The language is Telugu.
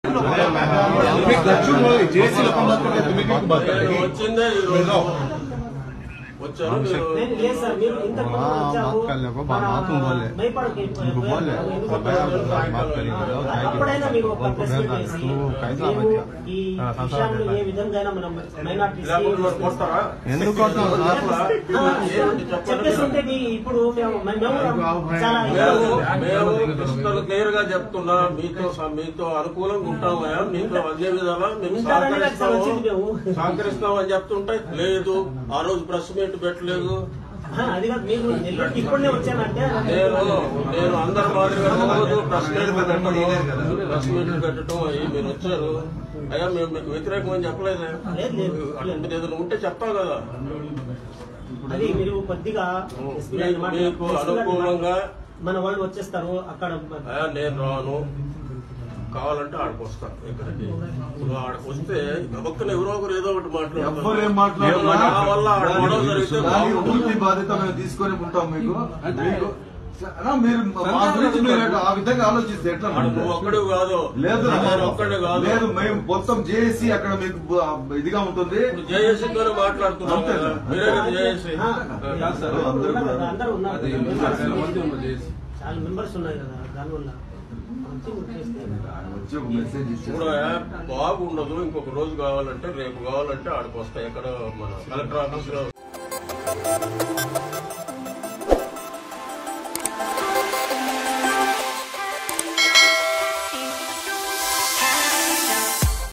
జేసీ लोगों बात करते तुम्हें क्यों बात कर నేను रहे వచ్చిందే ఈ రోజు వచ్చాను మీరు नहीं లేదు సార్ మీరు ఇంతకు ముందు हाँ, వచ్చారు बात कर ले, वो बात- बात तुम बोले। భయపడకు उनको बोल ले ఎందుకు भैया बात करेंगे लो అప్పుడైనా మీరు ఒక उनको ప్రెస్ మీట్ भेजना వేసి तू कैसा మేము बच्चा ఈ हाँ, संसार విషయాన్ని ఏ देता విధంగా మనం మైనార్టీస్ లేకపోతే మరి కొడతారా ఎందుకు కొడతాం సార్ చెప్పేసి ఉంటే మీ ఇప్పుడు మేము మేము చాలా మేము మేము క్రిస్టల్ క్లియర్ గా చెప్తున్నా మీతో స- మీతో అనుకూలంగా ఉంటామయ్యా మీతో అదే విధాలా మేము ఉంటారని నాకు సార్ వచ్చింది సహకరిస్తాము మేము సహకరిస్తాం అని చెప్తుంటే లేదు ఆ రోజు ప్రెస్ మీట్ పెట్టలేదు ఆ, అది కాదు మీరు నెల్లూరుకి ఇప్పుడే వచ్చానంటే నేను నేను అందరి మాదిరిగా రోజు ప్రెస్ మీట్ పెట్టడం ప్రెస్ మీట్ పెట్టడం అయ్యి మీరు వచ్చారు అయ్యా మేము మీకు వ్యతిరేకం అని చెప్పలేదే లేదు లేదు అట్లాంటిది ఏదైనా ఉంటే చెప్తాం కదా అది మీరు కొద్దిగా ఎస్పీ గారిని మీకు- మాట్లాడి- మీకు ఎస్పీ గారిని అనుకూలంగా మన వాళ్ళు వచ్చేస్తారు అక్కడ అయ్యా నేను రాను కావాలంటే ఆడికి వస్తా ఇక్కడికి ఇప్పుడు ఆడికి వస్తే గబక్కన ఎవరో ఒకరు ఏదో ఒకటి ఎవ్వరు ఏం మాట్లాడరు. నా వల్ల ఆడ గొడవ జరిగితే దానికి బాగుంటుంది. పూర్తి బాధ్యత మేము తీసుకొని ఉంటాం మీకు మీకు అన్నా, మీరు మా గురించి మీరు ఎట్లా- ఆ విధంగా ఆలోచిస్తే ఎట్లా ఆడ నువ్వు ఒక్కడు కాదు లేదు నేను ఒక్కడే కాదు లేదు మేము మొత్తం చేసి అక్కడ మీకు బ- ఇదిగా ఉంటుంది ఇప్పుడు జేఏసీతోనే మాట్లాడుతున్నాం అంతే కదా సార్. మీరే కదా జేఏసీ ఆ, అందరూ ఉన్నారు కూడా- కదా, అందరూ ఉన్నారు చాలా మెంబర్స్ ఉన్నాయి కదా దానివల్ల వచ్చి మీరు చేస్తే వచ్చి ఒక మెసేజ్ ఇప్పుడు ఇచ్చారు బాగుండదు ఇంకొక రోజు కావాలంటే రేపు కావాలంటే ఆడికి వస్తాయి ఎక్కడ మన కలెక్టర్ ఆఫీస్ లో